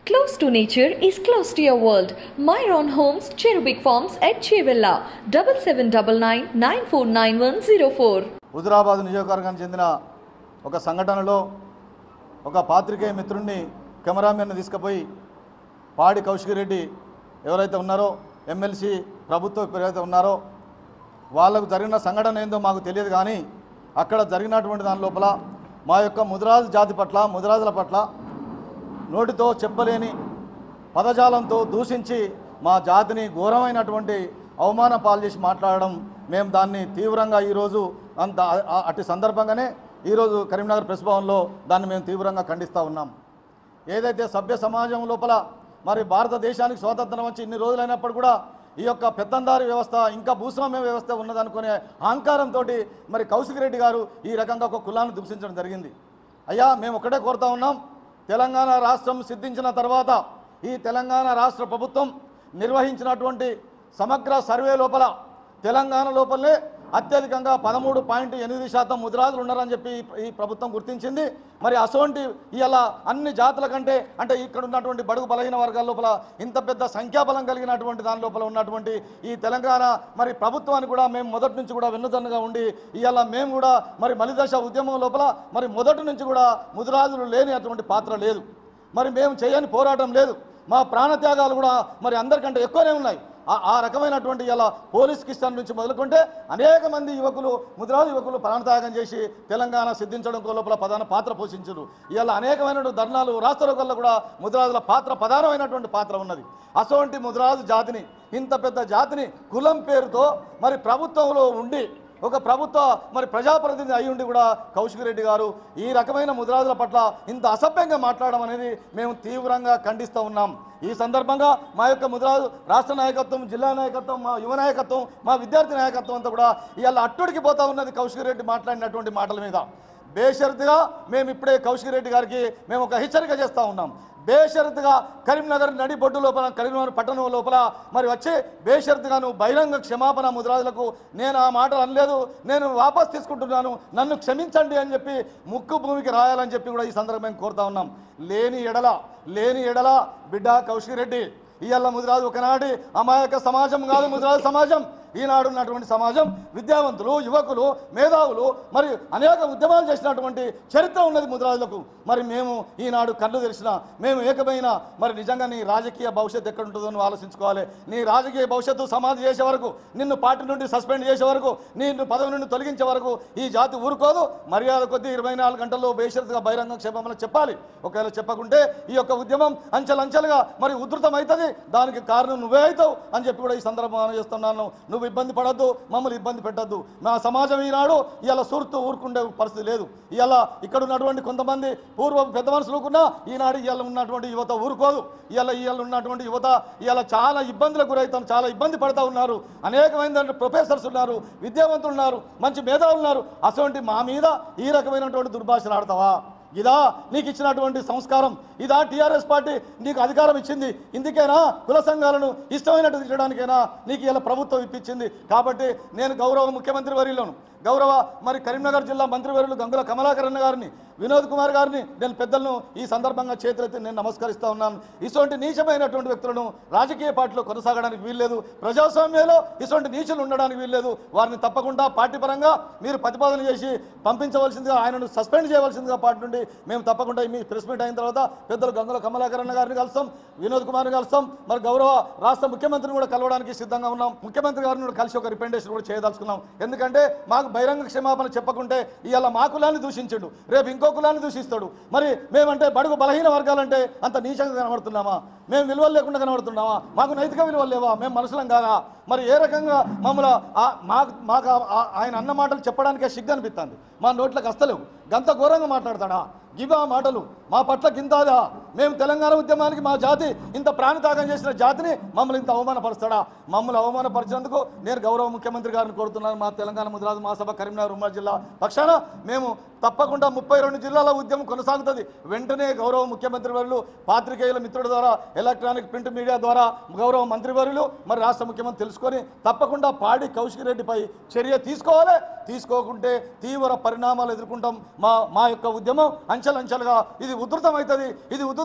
Close to nature is close to your world. Myron Homes, Cherubic Farms at Chevilla, 7799 949104. Huzurabad నియోజకవర్గానికి చెందిన ఒక సంఘటనలో ఒక పాత్రికేయ మిత్రుడిని కెమెరామెన్ తీసుకుపోయి పాడి కౌశిక్ రెడ్డి ఎవరైతే ఉన్నారో ఎమ్మెల్సీ ప్రభుత్వం ఎవరైతే ఉన్నారో వాళ్ళకు జరిగిన సంఘటన ఏందో మాకు తెలియదు కానీ అక్కడ జరిగినటువంటి దాని లోపల మా యొక్క ముదిరాజు జాతి పట్ల ముదిరాజుల పట్ల నోటితో చెప్పలేని పదజాలంతో దూషించి మా జాతిని ఘోరమైనటువంటి అవమాన పాలు చేసి మాట్లాడడం మేము దాన్ని తీవ్రంగా ఈరోజు అంత ఆ- ఆ- అట్టి సందర్భంగానే ఈరోజు కరీంనగర్ ప్రెస్ భవన్లో దాన్ని మేము తీవ్రంగా ఖండిస్తూ ఉన్నాం ఏదైతే సభ్య సమాజం లోపల మరి భారతదేశానికి స్వాతంత్రం వచ్చి ఇన్ని రోజులైనప్పుడు కూడా ఈ యొక్క పెత్తందారి వ్యవస్థ ఇంకా భూస్వామ్య వ్యవస్థ ఉన్నదనుకునే అహంకారంతో మరి కౌశిక్ రెడ్డి గారు ఈ రకంగా ఒక కులాన్ని దూషించడం జరిగింది అయ్యా మేము ఒకటే కోరుతా ఉన్నాం తెలంగాణ రాష్ట్రం సిద్ధించిన తర్వాత ఈ తెలంగాణ రాష్ట్ర ప్రభుత్వం నిర్వహించినటువంటి సమగ్ర సర్వే లోపల తెలంగాణ లోపలే అత్యధికంగా పదమూడు పాయింట్ ఎనిమిది శాతం ముదిరాజులు ఉన్నారని చెప్పి ఈ- ఈ ప్రభుత్వం గుర్తించింది మరి అసోంటి ఇలా అన్ని జాతుల కంటే అంటే ఇక్కడ ఉన్నటువంటి బడుగు బలహీన వర్గాల లోపల ఇంత పెద్ద సంఖ్యాబలం కలిగినటువంటి దాని లోపల ఉన్నటువంటి ఈ తెలంగాణ మరి ప్రభుత్వాన్ని కూడా మేము మొదటి నుంచి కూడా వెన్నుదన్నుగా ఉండి ఇవాళ మేము కూడా మరి మలిదశ ఉద్యమం లోపల మరి మొదటి నుంచి కూడా ముదిరాజులు లేని అటువంటి పాత్ర లేదు మరి మేము చేయని పోరాటం లేదు మా ప్రాణత్యాగాలు కూడా మరి అందరికంటే ఎక్కువనే ఉన్నాయి ఆ- ఆ రకమైనటువంటి ఇలా పోలీస్ కిస్టన్ నుంచి మొదలుకుంటే అనేక మంది యువకులు ముద్రాజు యువకులు ప్రాణత్యాగం చేసి తెలంగాణ సిద్ధించడం లోపల ప్రధాన పాత్ర పోషించారు ఇలా అనేకమైనటువంటి ధర్నాలు రాష్ట్రాలలో కూడా ముద్రాజుల పాత్ర ప్రధానమైనటువంటి పాత్ర ఉన్నది అటువంటి ముద్రాజు జాతిని ఇంత పెద్ద జాతిని కులం పేరుతో మరి ప్రభుత్వంలో ఉండి ఒక ప్రభుత్వ మరి ప్రజాప్రతినిధి అయి ఉండి కూడా కౌశిక్ రెడ్డి గారు ఈ రకమైన ముద్రాజుల పట్ల ఇంత అసభ్యంగా మాట్లాడడం అనేది మేము తీవ్రంగా ఖండిస్తూ ఉన్నాం ఈ సందర్భంగా మా యొక్క ముద్రాజు రాష్ట్ర నాయకత్వం జిల్లా నాయకత్వం మా యువ నాయకత్వం మా విద్యార్థి నాయకత్వం అంతా కూడా ఇవాళ అట్టుడికి పోతా ఉన్నది కౌశిక్ రెడ్డి మాట్లాడినటువంటి మాటల మీద బేషరతుగా మేము ఇప్పుడే కౌశిక్ రెడ్డి గారికి మేము ఒక హెచ్చరిక చేస్తూ ఉన్నాం బేషరతుగా కరీంనగర్ నడిబొడ్డు లోపల కరీంనగర్ పట్టణం లోపల మరి వచ్చి బేషరతుగా నువ్వు బహిరంగ క్షమాపణ ముద్రాజులకు నేను ఆ మాటలు అనలేదు నేను వాపస్ తీసుకుంటున్నాను నన్ను క్షమించండి అని చెప్పి ముక్కు భూమికి రాయాలని చెప్పి కూడా ఈ సందర్భంగా కోరుతా ఉన్నాం లేని ఎడల లేని ఎడల బిడ్డ కౌశిక్ రెడ్డి ఇవాళ ముదిరాజు ఒకనాటి అమాయక సమాజం కాదు ముదిరాజు సమాజం ఈనాడు ఉన్నటువంటి సమాజం విద్యావంతులు యువకులు మేధావులు మరి అనేక ఉద్యమాలు చేసినటువంటి చరిత్ర ఉన్నది ముదిరాజులకు మరి మేము ఈనాడు కళ్ళు తెరిచిన మేము ఏకమైన మరి నిజంగా నీ రాజకీయ భవిష్యత్తు ఎక్కడ ఉంటుందో నువ్వు ఆలోచించుకోవాలి నీ రాజకీయ భవిష్యత్తు సమాధి చేసే వరకు నిన్ను పార్టీ నుండి సస్పెండ్ చేసే వరకు నిన్ను పదవి నుండి తొలగించే వరకు ఈ జాతి ఊరుకోదు మర్యాద కొద్దీ ఇరవై నాలుగు గంటల్లో బేషరతుగా బహిరంగ క్షేమం చెప్పాలి ఒకవేళ చెప్పకుంటే ఈ యొక్క ఉద్యమం అంచెలంచెలుగా మరి ఉధృతం అవుతుంది దానికి కారణం నువ్వే అవుతావు అని చెప్పి కూడా ఈ సందర్భంగా చేస్తున్నాను నువ్వు ఇబ్బంది పడద్దు మమ్మల్ని ఇబ్బంది పెట్టద్దు మా సమాజం ఈనాడు ఇలా సూర్తూ ఊరుకుండే పరిస్థితి లేదు ఇలా ఇక్కడ ఉన్నటువంటి కొంతమంది పూర్వ పెద్ద మనుషులుకున్నా ఈనాడు ఇవాళ ఉన్నటువంటి యువత ఊరుకోదు ఇవాళ ఇవాళ ఉన్నటువంటి యువత ఇవాళ చాలా ఇబ్బందులకు గురవుతాం చాలా ఇబ్బంది పడతా ఉన్నారు అనేకమైన ప్రొఫెసర్స్ ఉన్నారు విద్యావంతులు ఉన్నారు మంచి మేధావులు ఉన్నారు అటువంటి మా మీద ఈ రకమైనటువంటి దుర్భాషలు ఆడతావా ఇదా నీకు ఇచ్చినటువంటి సంస్కారం ఇదా టీఆర్ఎస్ పార్టీ నీకు అధికారం ఇచ్చింది ఇందుకేనా కుల సంఘాలను ఇష్టమైనట్టు తిట్టడానికైనా నీకు ఇలా ప్రభుత్వం ఇప్పించింది కాబట్టి నేను గౌరవ ముఖ్యమంత్రి వర్యులను గౌరవ మరి కరీంనగర్ జిల్లా మంత్రివర్యులు గంగుల కమలాకరణ గారిని వినోద్ కుమార్ గారిని నేను పెద్దలను ఈ సందర్భంగా చేతులెత్తి నేను నమస్కరిస్తా ఉన్నాను ఇటువంటి నీచమైనటువంటి వ్యక్తులను రాజకీయ పార్టీలో కొనసాగడానికి వీల్లేదు ప్రజాస్వామ్యంలో ఇటువంటి నీచులు ఉండడానికి వీల్లేదు వారిని తప్పకుండా పార్టీ పరంగా మీరు ప్రతిపాదన చేసి పంపించవలసిందిగా ఆయనను సస్పెండ్ చేయవలసిందిగా పార్టీ నుండి మేము తప్పకుండా మీ ప్రెస్ మీట్ అయిన తర్వాత పెద్దలు గంగుల కమలాకరణ గారిని కలుస్తాం వినోద్ కుమార్ని కలుస్తాం మరి గౌరవ రాష్ట్ర ముఖ్యమంత్రిని కూడా కలవడానికి సిద్ధంగా ఉన్నాం ముఖ్యమంత్రి గారిని కూడా కలిసి ఒక రిప్రజెంటేషన్ కూడా చేయదలుచుకున్నాం ఎందుకంటే మాకు బహిరంగ క్షమాపణ చెప్పకుంటే ఇవాళ మా కులాన్ని దూషించండు రేపు ఇంకో కులాన్ని దూషిస్తాడు మరి మేమంటే బడుగు బలహీన వర్గాలంటే అంత నీచంగా కనబడుతున్నామా మేము విలువలు లేకుండా కనబడుతున్నామా మాకు నైతిక విలువలు లేవా మేము మనుషులం కాదా మరి ఏ రకంగా మమ్మల్ని ఆ- మాకు మాకు ఆ- ఆ- ఆయన అన్న మాటలు చెప్పడానికే సిగ్గు అనిపిస్తుంది మా నోట్లకు అస్తలేవు గంత ఘోరంగా మాట్లాడతాడా గివా మాటలు మా పట్ల గింతాదా మేము తెలంగాణ ఉద్యమానికి మా జాతి ఇంత ప్రాణత్యాగం చేసిన జాతిని మమ్మల్ని ఇంత అవమానపరుస్తాడా మమ్మల్ని అవమానపరిచినందుకు నేను గౌరవ ముఖ్యమంత్రి గారిని కోరుతున్నాను మా తెలంగాణ ముద్రాజు మహాసభ కరీంనగర్ ఉమ్మడి జిల్లా పక్షాన మేము తప్పకుండా ముప్పై రెండు జిల్లాల ఉద్యమం కొనసాగుతుంది వెంటనే గౌరవ ముఖ్యమంత్రి వర్యులు పాత్రికేయుల మిత్రుల ద్వారా ఎలక్ట్రానిక్ ప్రింట్ మీడియా ద్వారా గౌరవ మంత్రివర్యులు మరి రాష్ట్ర ముఖ్యమంత్రి తెలుసుకొని తప్పకుండా పాడి కౌశిక్ రెడ్డిపై చర్య తీసుకోవాలి తీసుకోకుంటే తీవ్ర పరిణామాలు ఎదుర్కొంటాం మా మా యొక్క ఉద్యమం అంచెలంచెలుగా ఇది ఉధృతం అవుతుంది ఇది ఉధృతం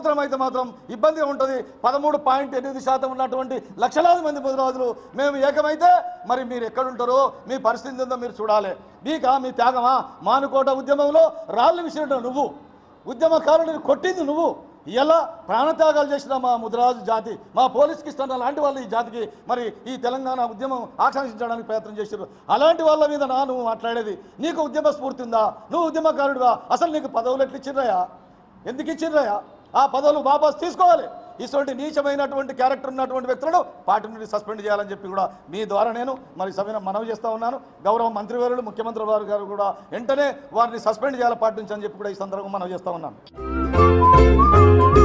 సూత్రం అయితే మాత్రం ఇబ్బందిగా ఉంటుంది పదమూడు పాయింట్ ఎనిమిది శాతం ఉన్నటువంటి లక్షలాది మంది ముదిరాజులు మేము ఏకమైతే మరి మీరు ఎక్కడుంటారో మీ పరిస్థితి ఉందో మీరు చూడాలి మీకా మీ త్యాగమా మానుకోట ఉద్యమంలో రాళ్ళు విసిరడం నువ్వు ఉద్యమకారుడిని కొట్టింది నువ్వు ఇలా ప్రాణత్యాగాలు చేసిన మా ముదిరాజు జాతి మా పోలీస్ కిష్టన్న లాంటి వాళ్ళు ఈ జాతికి మరి ఈ తెలంగాణ ఉద్యమం ఆకాంక్షించడానికి ప్రయత్నం చేశారు అలాంటి వాళ్ళ మీద నా నువ్వు మాట్లాడేది నీకు ఉద్యమ స్ఫూర్తి ఉందా నువ్వు ఉద్యమకారుడివా అసలు నీకు పదవులు ఎట్లు ఇచ్చిర్రాయా ఎందుకు ఇచ్చిర్రాయా ఆ పదవులు వాపస్ తీసుకోవాలి ఇటువంటి నీచమైనటువంటి క్యారెక్టర్ ఉన్నటువంటి వ్యక్తులను పార్టీ నుండి సస్పెండ్ చేయాలని చెప్పి కూడా మీ ద్వారా నేను మరి సభ్యున మనవి చేస్తా ఉన్నాను గౌరవ మంత్రివర్యులు ముఖ్యమంత్రి వారు గారు కూడా వెంటనే వారిని సస్పెండ్ చేయాలి పార్టీ నుంచి అని చెప్పి కూడా ఈ సందర్భంగా మనవి చేస్తా ఉన్నాను